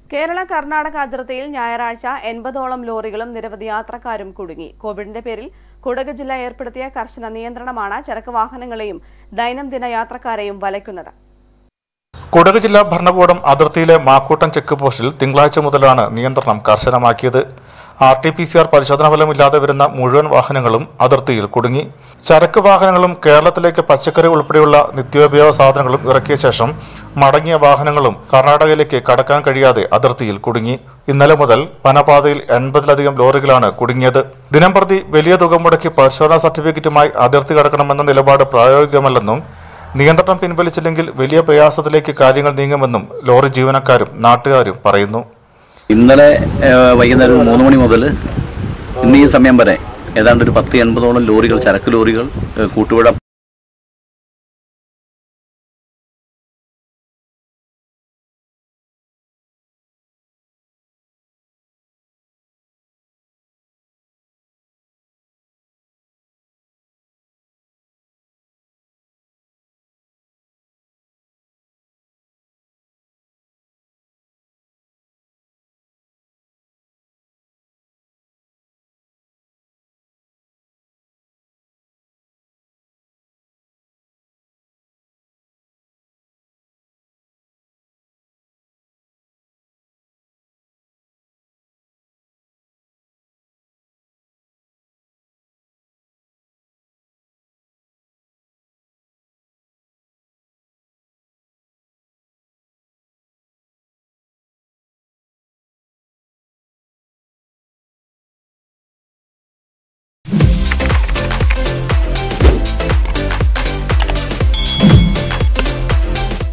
കേരള കർണാടക അതിർത്തിയിൽ ഞായറാഴ്ച എൺപതോളം ലോറികളും നിരവധി യാത്രക്കാരും കുടുങ്ങി കോവിഡിന്റെ പേരിൽ കുടക് ജില്ല ഏർപ്പെടുത്തിയ കർശന നിയന്ത്രണമാണ് ചരക്ക് വാഹനങ്ങളെയും ദൈനംദിന യാത്രക്കാരെയും വലയ്ക്കുന്നത് കുടക് ജില്ലാ ഭരണകൂടം അതിർത്തിയിലെ മാക്കൂട്ടം ചെക്ക് പോസ്റ്റിൽ തിങ്കളാഴ്ച മുതലാണ് നിയന്ത്രണം കർശനമാക്കിയത് R T P C R പരിശോധന ഫലമില്ലാതെ വരുന്ന മുഴുവൻ വാഹനങ്ങളും അതിർത്തിയിൽ കുടുങ്ങി ചരക്ക് വാഹനങ്ങളും കേരളത്തിലേക്ക് പച്ചക്കറി ഉൾപ്പെടെയുള്ള നിത്യോപയോഗ സാധനങ്ങളും ഇറക്കിയ ശേഷം മടങ്ങിയ വാഹനങ്ങളും കർണാടകയിലേക്ക് കടക്കാൻ കഴിയാതെ അതിർത്തിയിൽ കുടുങ്ങി ഇന്നലെ മുതൽ വനപാതയിൽ എൺപതിലധികം ലോറികളാണ് കുടുങ്ങിയത് ദിനംപ്രതി വലിയ തുക മുടക്കി പരിശോധനാ സർട്ടിഫിക്കറ്റുമായി അതിർത്തി കടക്കണമെന്ന നിലപാട് പ്രായോഗികമല്ലെന്നും നിയന്ത്രണം പിൻവലിച്ചില്ലെങ്കിൽ വലിയ പ്രയാസത്തിലേക്ക് കാര്യങ്ങൾ നീങ്ങുമെന്നും ലോറി ജീവനക്കാരും നാട്ടുകാരും പറയുന്നു ഇന്നലെ ഏഹ്, വൈകുന്നേരം ഒരു മൂന്ന് മണി മുതൽ ഇന്ന് ഈ സമയം വരെ ഏതാണ്ട് ഒരു പത്ത് എൺപതോളം ലോറികൾ ചരക്ക് ലോറികൾ ഏഹ്, കൂട്ടുപുഴ